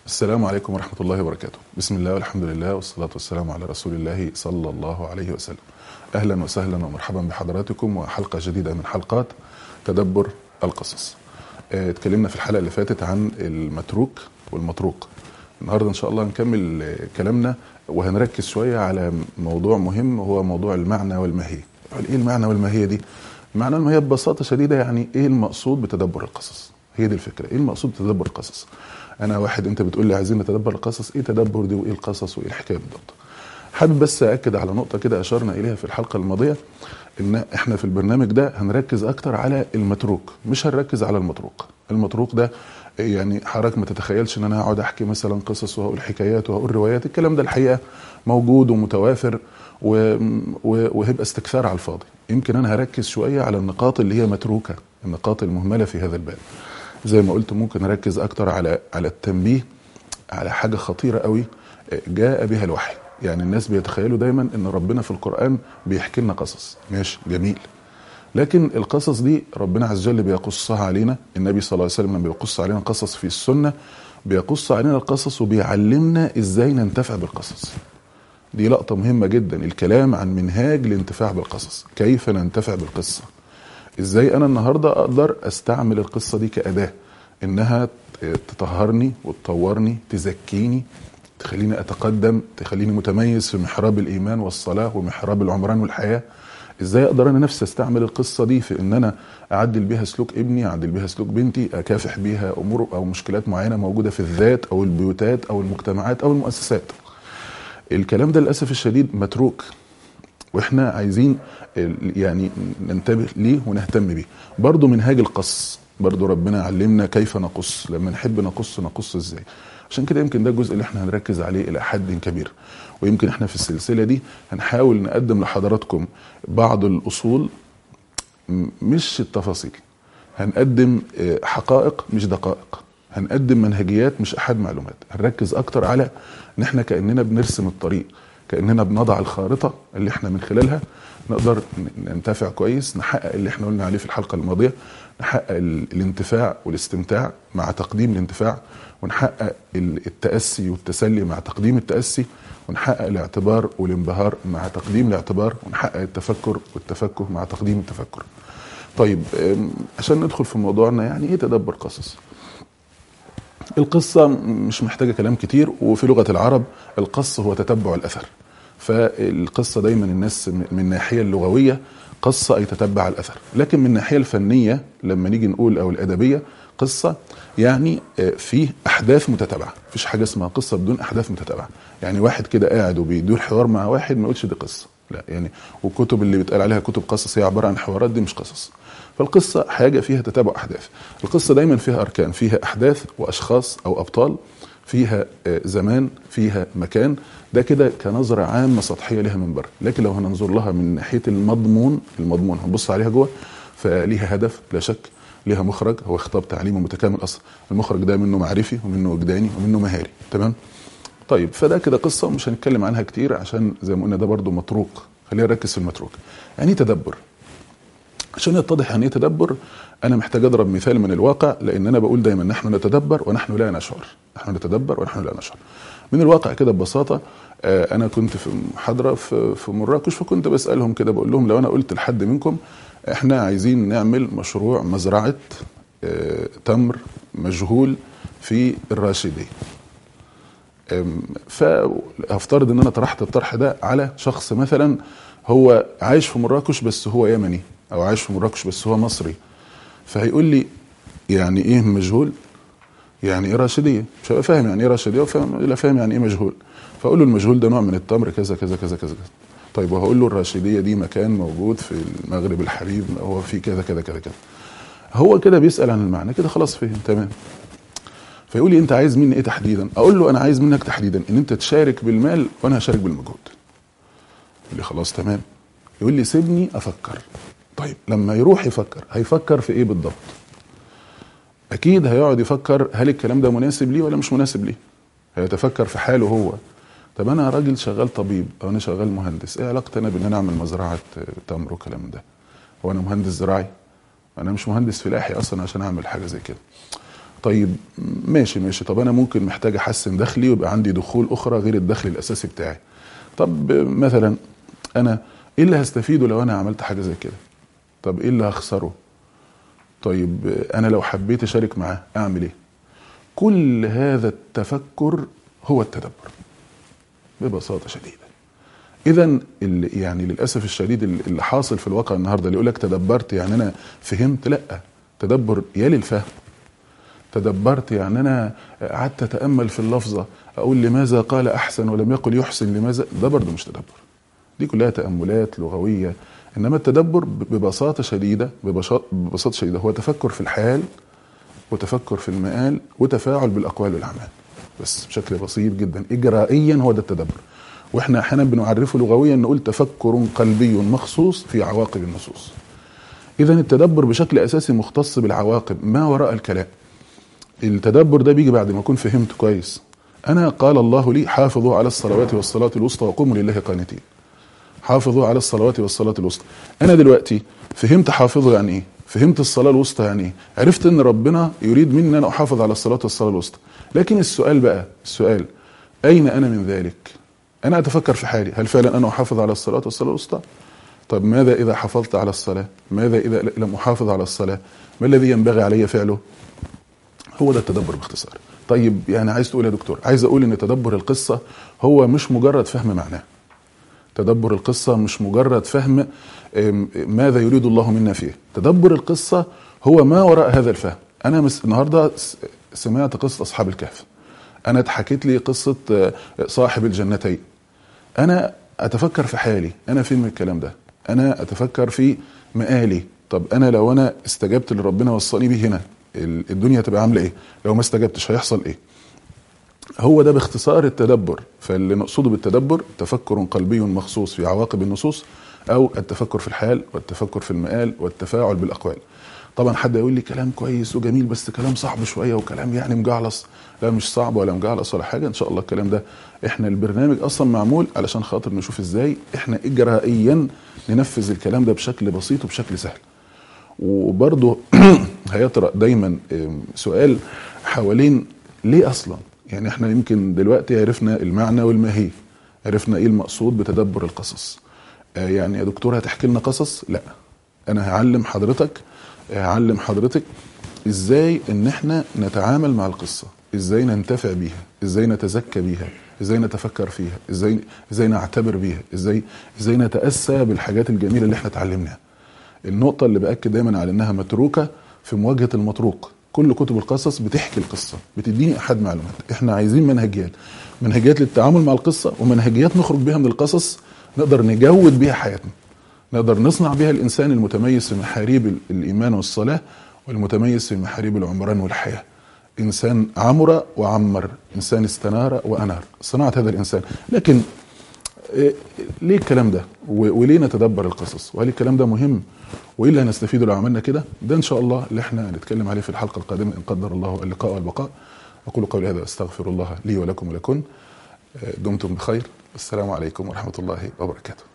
السلام عليكم ورحمة الله وبركاته بسم الله والحمد لله والصلاة والسلام على رسول الله صلى الله عليه وسلم أهلا وسهلا ومرحبا بحضراتكم وحلقة جديدة من حلقات تدبر القصص آه، اتكلمنا في الحلقة اللي فاتت عن المتروك والمطروق النهاردة إن شاء الله نكمل آه، كلامنا وهنركز شوية على موضوع مهم وهو موضوع المعنى والماهية يعني إيه المعنى والماهية دي؟ المعنى والماهية ببساطة شديدة يعني إيه المقصود بتدبر القصص هي دي الفكرة إيه المقصود بتدبر القصص انا واحد انت بتقول لي عايزين نتدبر القصص ايه تدبر دي وايه القصص وايه الحكايه بالضبط حابب بس اكد على نقطه كده اشرنا اليها في الحلقه الماضيه ان احنا في البرنامج ده هنركز اكتر على المتروك مش هنركز على المطروق المطروق ده يعني حضرتك ما تتخيلش ان انا هقعد احكي مثلا قصص وهقول حكايات وهقول روايات الكلام ده الحقيقه موجود ومتوافر و... و... وهيبقى استكثار على الفاضي يمكن انا هركز شويه على النقاط اللي هي متروكه النقاط المهمله في هذا الباب زي ما قلت ممكن اركز اكتر على على التنبيه على حاجه خطيره قوي جاء بها الوحي يعني الناس بيتخيلوا دايما ان ربنا في القران بيحكي لنا قصص ماشي جميل لكن القصص دي ربنا عز وجل بيقصها علينا النبي صلى الله عليه وسلم لما بيقص علينا قصص في السنه بيقص علينا القصص وبيعلمنا ازاي ننتفع بالقصص دي لقطه مهمه جدا الكلام عن منهاج الانتفاع بالقصص كيف ننتفع بالقصه ازاي انا النهارده اقدر استعمل القصه دي كاداه انها تطهرني وتطورني تزكيني تخليني اتقدم تخليني متميز في محراب الايمان والصلاه ومحراب العمران والحياه ازاي اقدر انا نفسي استعمل القصه دي في ان انا اعدل بيها سلوك ابني اعدل بيها سلوك بنتي اكافح بيها امور او مشكلات معينه موجوده في الذات او البيوتات او المجتمعات او المؤسسات الكلام ده للاسف الشديد متروك واحنا عايزين يعني ننتبه ليه ونهتم بيه برضه منهاج القص برضه ربنا علمنا كيف نقص لما نحب نقص نقص ازاي عشان كده يمكن ده الجزء اللي احنا هنركز عليه الى حد كبير ويمكن احنا في السلسله دي هنحاول نقدم لحضراتكم بعض الاصول مش التفاصيل هنقدم حقائق مش دقائق هنقدم منهجيات مش احد معلومات هنركز اكتر على ان احنا كاننا بنرسم الطريق كاننا بنضع الخارطه اللي احنا من خلالها نقدر ننتفع كويس نحقق اللي احنا قلنا عليه في الحلقه الماضيه نحقق الانتفاع والاستمتاع مع تقديم الانتفاع ونحقق التاسي والتسلي مع تقديم التاسي ونحقق الاعتبار والانبهار مع تقديم الاعتبار ونحقق التفكر والتفكه مع تقديم التفكر. طيب عشان ندخل في موضوعنا يعني ايه تدبر قصص؟ القصة مش محتاجة كلام كتير وفي لغة العرب القص هو تتبع الأثر فالقصة دايما الناس من الناحية اللغوية قص أي تتبع الأثر لكن من الناحية الفنية لما نيجي نقول أو الأدبية قصة يعني فيه أحداث متتابعة مفيش حاجة اسمها قصة بدون أحداث متتابعة يعني واحد كده قاعد وبيدور حوار مع واحد ما يقولش دي قصة لا يعني والكتب اللي بيتقال عليها كتب قصص هي عبارة عن حوارات دي مش قصص فالقصة حاجة فيها تتابع أحداث القصة دايما فيها أركان فيها أحداث وأشخاص أو أبطال فيها زمان فيها مكان ده كده كنظرة عامة سطحية لها من بره لكن لو هننظر لها من ناحية المضمون المضمون هنبص عليها جوه فليها هدف لا شك ليها مخرج هو خطاب تعليمي متكامل اصلا المخرج ده منه معرفي ومنه وجداني ومنه مهاري تمام طيب فده كده قصه مش هنتكلم عنها كتير عشان زي ما قلنا ده برضو متروك خلينا نركز في المتروك يعني ايه تدبر عشان يتضح يعني ايه تدبر انا محتاج اضرب مثال من الواقع لان انا بقول دايما نحن نتدبر ونحن لا نشعر نحن نتدبر ونحن لا نشعر من الواقع كده ببساطه انا كنت في محاضره في في مراكش فكنت بسالهم كده بقول لهم لو انا قلت لحد منكم احنا عايزين نعمل مشروع مزرعه تمر مجهول في الراشديه فافترض ان انا طرحت الطرح ده على شخص مثلا هو عايش في مراكش بس هو يمني او عايش في مراكش بس هو مصري فهيقول لي يعني ايه مجهول يعني ايه راشديه مش هيبقى فاهم يعني ايه راشديه وفاهم لا فاهم يعني ايه مجهول فاقول له المجهول ده نوع من التمر كذا كذا كذا كذا طيب وهقول له الراشديه دي مكان موجود في المغرب الحبيب هو في كذا كذا كذا كذا هو كده بيسال عن المعنى كده خلاص فهم تمام فيقول لي انت عايز مني ايه تحديدا اقول له انا عايز منك تحديدا ان انت تشارك بالمال وانا هشارك بالمجهود يقول لي خلاص تمام يقول لي سيبني افكر طيب لما يروح يفكر هيفكر في ايه بالضبط اكيد هيقعد يفكر هل الكلام ده مناسب ليه ولا مش مناسب ليه هيتفكر في حاله هو طب انا راجل شغال طبيب او انا شغال مهندس ايه علاقتي انا بان انا اعمل مزرعه تمر والكلام ده هو انا مهندس زراعي انا مش مهندس فلاحي اصلا عشان اعمل حاجه زي كده طيب ماشي ماشي طب انا ممكن محتاج احسن دخلي ويبقى عندي دخول اخرى غير الدخل الاساسي بتاعي طب مثلا انا ايه اللي هستفيده لو انا عملت حاجه زي كده طب ايه اللي هخسره طيب انا لو حبيت اشارك معاه اعمل ايه كل هذا التفكر هو التدبر ببساطه شديده اذا يعني للاسف الشديد اللي حاصل في الواقع النهارده اللي يقول لك تدبرت يعني انا فهمت لا تدبر يلي الفهم تدبرت يعني انا قعدت اتامل في اللفظه اقول لماذا قال احسن ولم يقل يحسن لماذا ده برضه مش تدبر دي كلها تاملات لغويه انما التدبر ببساطه شديده ببساطه شديده هو تفكر في الحال وتفكر في المآل وتفاعل بالاقوال والاعمال بس بشكل بسيط جدا اجرائيا هو ده التدبر واحنا احيانا بنعرفه لغويا نقول تفكر قلبي مخصوص في عواقب النصوص اذا التدبر بشكل اساسي مختص بالعواقب ما وراء الكلام التدبر ده بيجي بعد ما اكون فهمت كويس انا قال الله لي حافظوا على الصلوات والصلاه الوسطى وقوموا لله قانتين حافظوا على الصلوات والصلاه الوسطى انا دلوقتي فهمت حافظوا يعني ايه فهمت الصلاه الوسطى يعني ايه عرفت ان ربنا يريد مني ان انا احافظ على الصلاه والصلاه الوسطى لكن السؤال بقى السؤال اين انا من ذلك انا اتفكر في حالي هل فعلا انا احافظ على الصلاه والصلاه الوسطى طب ماذا اذا حافظت على الصلاه ماذا اذا لم احافظ على الصلاه ما الذي ينبغي علي فعله هو ده التدبر باختصار طيب يعني عايز تقول يا دكتور عايز اقول ان تدبر القصه هو مش مجرد فهم معناه تدبر القصه مش مجرد فهم ماذا يريد الله منا فيه تدبر القصه هو ما وراء هذا الفهم انا مس... النهارده سمعت قصه اصحاب الكهف انا اتحكيت لي قصه صاحب الجنتين انا اتفكر في حالي انا فين من الكلام ده انا اتفكر في مآلي طب انا لو انا استجبت لربنا وصاني بيه هنا الدنيا تبقى عامله ايه لو ما استجبتش هيحصل ايه هو ده باختصار التدبر فاللي نقصده بالتدبر تفكر قلبي مخصوص في عواقب النصوص او التفكر في الحال والتفكر في المآل والتفاعل بالاقوال طبعا حد يقول لي كلام كويس وجميل بس كلام صعب شويه وكلام يعني مجعلص لا مش صعب ولا مجعلص ولا حاجه ان شاء الله الكلام ده احنا البرنامج اصلا معمول علشان خاطر نشوف ازاي احنا اجرائيا ننفذ الكلام ده بشكل بسيط وبشكل سهل وبرضه هيطرأ دايما سؤال حوالين ليه اصلا يعني احنا يمكن دلوقتي عرفنا المعنى والماهيه عرفنا ايه المقصود بتدبر القصص آه يعني يا دكتور هتحكي لنا قصص لا انا هعلم حضرتك هعلم حضرتك ازاي ان احنا نتعامل مع القصه ازاي ننتفع بيها ازاي نتزكى بيها ازاي نتفكر فيها ازاي ازاي نعتبر بيها ازاي ازاي نتاسى بالحاجات الجميله اللي احنا اتعلمناها النقطه اللي باكد دايما على انها متروكه في مواجهه المطروق كل كتب القصص بتحكي القصه بتديني احد معلومات احنا عايزين منهجيات منهجيات للتعامل مع القصه ومنهجيات نخرج بها من القصص نقدر نجود بيها حياتنا نقدر نصنع بها الانسان المتميز في محاريب الايمان والصلاه والمتميز في محاريب العمران والحياه انسان عمر وعمر انسان استنار وانار صناعه هذا الانسان لكن ليه الكلام ده وليه نتدبر القصص وهل الكلام ده مهم وايه اللي هنستفيده لو عملنا كده ده ان شاء الله اللي احنا هنتكلم عليه في الحلقه القادمه ان قدر الله اللقاء والبقاء اقول قولي هذا استغفر الله لي ولكم ولكن دمتم بخير السلام عليكم ورحمه الله وبركاته